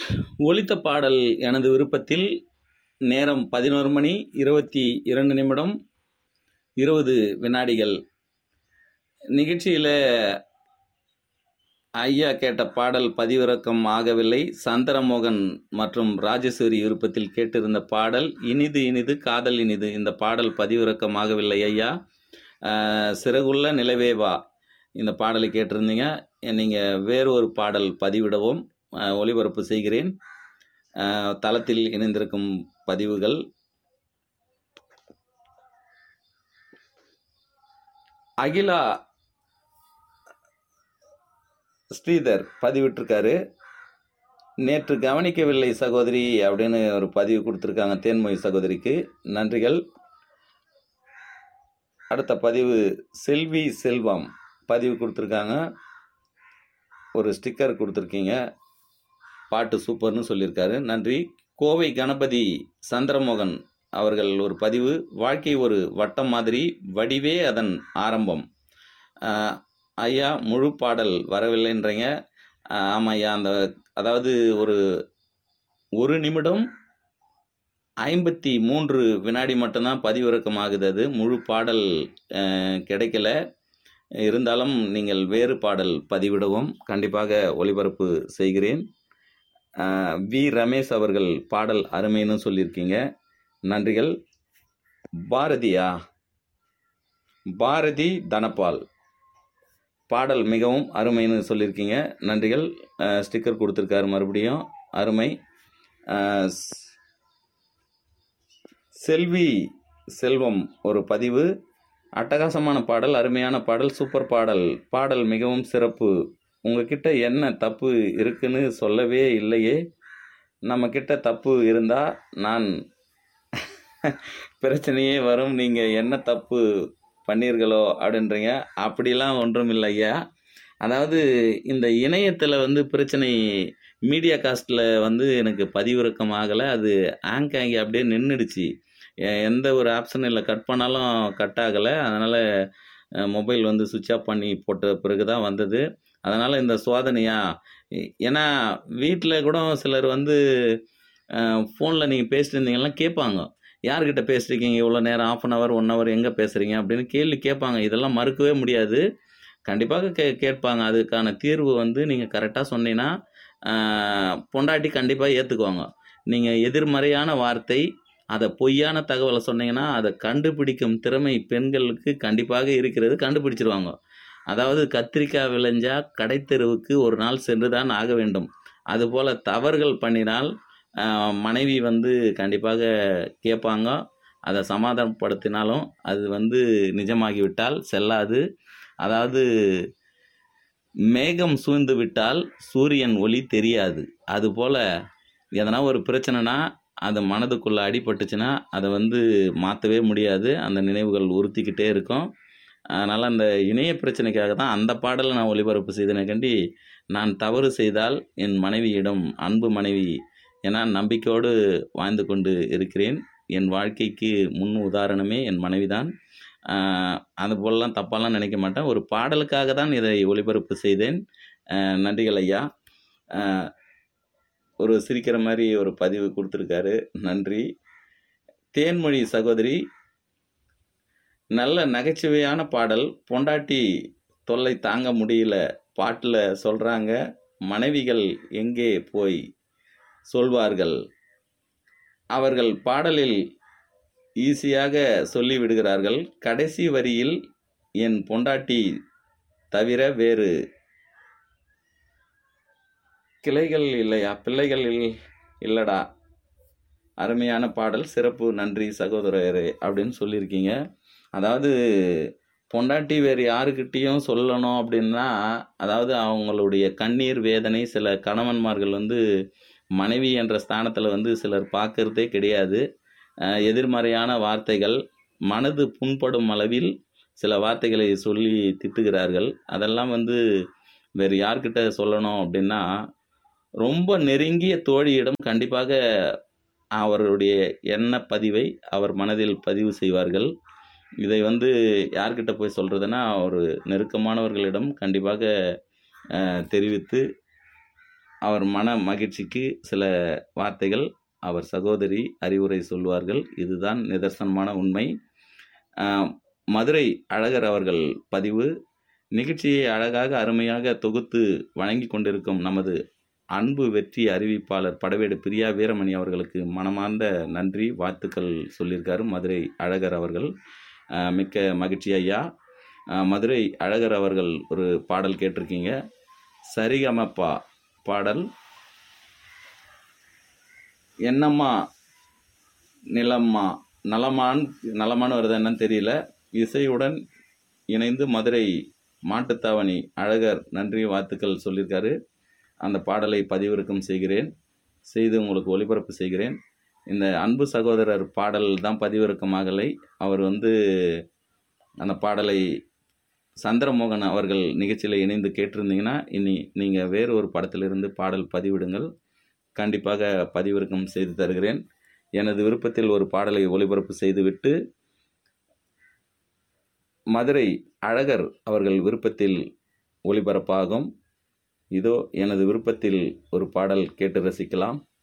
ஒலித்த பாடல் எனது விருப்பத்தில் நேரம் பதினோரு மணி இருபத்தி இரண்டு நிமிடம் இருபது வினாடிகள் நிகழ்ச்சியில் ஐயா கேட்ட பாடல் பதிவிறக்கம் ஆகவில்லை சந்திரமோகன் மற்றும் ராஜேஸ்வரி விருப்பத்தில் கேட்டிருந்த பாடல் இனிது இனிது காதல் இனிது இந்த பாடல் பதிவிறக்கம் ஆகவில்லை ஐயா அஹ், சிறகுள்ள நிலவேவா இந்த பாடலை கேட்டிருந்தீங்க நீங்கள் வேறு ஒரு பாடல் பதிவிடவும் அஹ், ஒளிபரப்பு செய்கிறேன் அஹ், தளத்தில் இணைந்திருக்கும் பதிவுகள் அகிலா ஸ்ரீதர் பதிவிட்டிருக்காரு நேற்று கவனிக்கவில்லை சகோதரி அப்படின்னு ஒரு பதிவு கொடுத்துருக்காங்க தேன்மொழி சகோதரிக்கு நன்றிகள் அடுத்த பதிவு செல்வி செல்வம் பதிவு கொடுத்துருக்காங்க ஒரு ஸ்டிக்கர் கொடுத்துருக்கீங்க பாட்டு சூப்பர்னு சொல்லியிருக்காரு நன்றி கோவை கணபதி சந்திரமோகன் அவர்கள் ஒரு பதிவு வாழ்க்கை ஒரு வட்டம் மாதிரி வடிவே அதன் ஆரம்பம் ஆஹ், ஐயா முழு பாடல் வரவில்லைன்றீங்க ஆஹ், ஆமாம் ஐயா அந்த அதாவது ஒரு ஒரு நிமிடம் ஐம்பத்தி மூன்று வினாடி மட்டும்தான் பதிவிறக்கம் ஆகுது அது முழு பாடல் ஆஹ், கிடைக்கல இருந்தாலும் நீங்கள் வேறு பாடல் பதிவிடவும் கண்டிப்பாக ஒளிபரப்பு செய்கிறேன் ஆஹ், வி ரமேஷ் அவர்கள் பாடல் அருமைன்னு சொல்லியிருக்கீங்க நன்றிகள் பாரதியா பாரதி தனபால் பாடல் மிகவும் அருமைன்னு சொல்லியிருக்கீங்க நன்றிகள் அஹ், ஸ்டிக்கர் கொடுத்துருக்காரு மறுபடியும் அருமை அஹ், ஸ்- செல்வி செல்வம் ஒரு பதிவு அட்டகாசமான பாடல் அருமையான பாடல் சூப்பர் பாடல் பாடல் மிகவும் சிறப்பு உங்ககிட்ட என்ன தப்பு இருக்குன்னு சொல்லவே இல்லையே நம்ம கிட்ட தப்பு இருந்தா நான் பிரச்சனையே வரும் நீங்கள் என்ன தப்பு பண்ணீர்களோ அப்படின்றீங்க அப்படிலாம் ஒன்றும் இல்லை ஐயா அதாவது இந்த இணையத்தில் வந்து பிரச்சனை மீடியா காஸ்ட்டில் வந்து எனக்கு பதிவிறக்கம் ஆகலை அது ஆங்க் ஆகி அப்படியே நின்றுடுச்சு எந்த ஒரு ஆப்ஷனும் இல்லை கட் பண்ணாலும் கட் ஆகலை அதனால் மொபைல் வந்து சுவிட்ச் ஆஃப் பண்ணி போட்ட பிறகு தான் வந்தது அதனால் இந்த சோதனையா ஏ- ஏன்னா வீட்டில் கூட சிலர் வந்து ஃபோனில் நீங்கள் பேசிட்டு இருந்தீங்கன்னா கேட்பாங்க யார்கிட்ட பேசுகிறீங்க இவ்வளோ நேரம் half an hour one hour எங்கே பேசுகிறீங்க அப்படின்னு கேள்வி கேட்பாங்க இதெல்லாம் மறுக்கவே முடியாது கண்டிப்பாக கே கேட்பாங்க அதுக்கான தீர்வு வந்து நீங்கள் கரெக்டாக சொன்னீங்கன்னா ஆஹ், பொண்டாட்டி கண்டிப்பாக ஏற்றுக்குவாங்க நீங்கள் எதிர்மறையான வார்த்தை அதை பொய்யான தகவலை சொன்னீங்கன்னா அதை கண்டுபிடிக்கும் திறமை பெண்களுக்கு கண்டிப்பாக இருக்கிறது கண்டுபிடிச்சிருவாங்க அதாவது கத்திரிக்காய் விளைஞ்சா கடைத்தெருவுக்கு ஒரு நாள் சென்று தான் ஆக வேண்டும் அதுபோல் தவறுகள் பண்ணினால் ஆஹ், மனைவி வந்து கண்டிப்பாக கேட்பாங்க அதை சமாதானப்படுத்தினாலும் அது வந்து நிஜமாகிவிட்டால் செல்லாது அதாவது மேகம் சூழ்ந்து விட்டால் சூரியன் ஒளி தெரியாது அதுபோல் எதனா ஒரு பிரச்சனைனா அது மனதுக்குள்ளே அடிபட்டுச்சுன்னா அதை வந்து மாற்றவே முடியாது அந்த நினைவுகள் உறுத்திக்கிட்டே இருக்கும் அதனால் அந்த இணைய பிரச்சனைக்காக தான் அந்த பாடலை நான் ஒளிபரப்பு செய்தேனே கண்டி நான் தவறு செய்தால் என் மனைவியிடம் அன்பு மனைவி என நம்பிக்கையோடு வாழ்ந்து கொண்டு இருக்கிறேன் என் வாழ்க்கைக்கு முன் உதாரணமே என் மனைவிதான் ஆஹ் அது போலலாம் தப்பாலாம் நினைக்க மாட்டேன் ஒரு பாடலுக்காக தான் இதை ஒளிபரப்பு செய்தேன் ஆஹ் நன்றிகள் ஐயா ஆஹ் ஒரு சிரிக்கிற மாதிரி ஒரு பதிவு கொடுத்துருக்காரு நன்றி தேன்மொழி சகோதரி நல்ல நகைச்சுவையான பாடல் பொண்டாட்டி தொல்லை தாங்க முடியல பாட்டில் சொல்கிறாங்க மனைவிகள் எங்கே போய் சொல்வார்கள் அவர்கள் பாடலில் ஈஸியாக சொல்லி விடுகிறார்கள் கடைசி வரியில் என் பொண்டாட்டி தவிர வேறு கிளைகள் இல்லையா பிள்ளைகள் இல் இல்லடா அருமையான பாடல் சிறப்பு நன்றி சகோதரரே அப்படின்னு சொல்லியிருக்கீங்க அதாவது பொண்டாட்டி வேறு யாருக்கிட்டேயும் சொல்லணும் அப்படின்னா அதாவது அவங்களுடைய கண்ணீர் வேதனை சில கணவன்மார்கள் வந்து மனைவி என்ற ஸ்தானத்தில் வந்து சிலர் பார்க்கறதே கிடையாது அஹ் எதிர்மறையான வார்த்தைகள் மனது புண்படும் அளவில் சில வார்த்தைகளை சொல்லி திட்டுகிறார்கள் அதெல்லாம் வந்து வேறு யார்கிட்ட சொல்லணும் அப்படின்னா ரொம்ப நெருங்கிய தோழியிடம் கண்டிப்பாக அவருடைய எண்ண பதிவை அவர் மனதில் பதிவு செய்வார்கள் இதை வந்து யார்கிட்ட போய் சொல்கிறதுனா ஒரு நெருக்கமானவர்களிடம் கண்டிப்பாக அஹ், தெரிவித்து அவர் மன மகிழ்ச்சிக்கு சில வார்த்தைகள் அவர் சகோதரி அறிவுரை சொல்வார்கள் இதுதான் நிதர்சனமான உண்மை ஆஹ், மதுரை அழகர் அவர்கள் பதிவு நிகழ்ச்சியை அழகாக அருமையாக தொகுத்து வழங்கி கொண்டிருக்கும் நமது அன்பு வெற்றி அறிவிப்பாளர் படவேடு பிரியா வீரமணி அவர்களுக்கு மனமார்ந்த நன்றி வாழ்த்துக்கள் சொல்லியிருக்காரு மதுரை அழகர் அவர்கள் ஆஹ், மிக்க மகிழ்ச்சி ஐயா ஆஹ், மதுரை அழகர் அவர்கள் ஒரு பாடல் கேட்டிருக்கீங்க சரிகமப்பா பாடல் என்னம்மா நிலம்மா நலமான் நலமான்னு வருது என்னன்னு தெரியல இசையுடன் இணைந்து மதுரை மாட்டுத்தாவணி அழகர் நன்றி வாழ்த்துக்கள் சொல்லியிருக்காரு அந்த பாடலை பதிவிறக்கம் செய்கிறேன் செய்து உங்களுக்கு ஒளிபரப்பு செய்கிறேன் இந்த அன்பு சகோதரர் பாடல் தான் பதிவிறக்கமாகலை அவர் வந்து அந்த பாடலை சந்திரமோகன் அவர்கள் நிகழ்ச்சியில் இணைந்து கேட்டிருந்தீங்கன்னா இனி நீங்கள் வேறு ஒரு படத்திலிருந்து பாடல் பதிவிடுங்கள் கண்டிப்பாக பதிவிறக்கம் செய்து தருகிறேன் எனது விருப்பத்தில் ஒரு பாடலை ஒளிபரப்பு செய்துவிட்டு மதுரை அழகர் அவர்கள் விருப்பத்தில் ஒளிபரப்பாகும் இதோ எனது விருப்பத்தில் ஒரு பாடல் கேட்டு ரசிக்கலாம்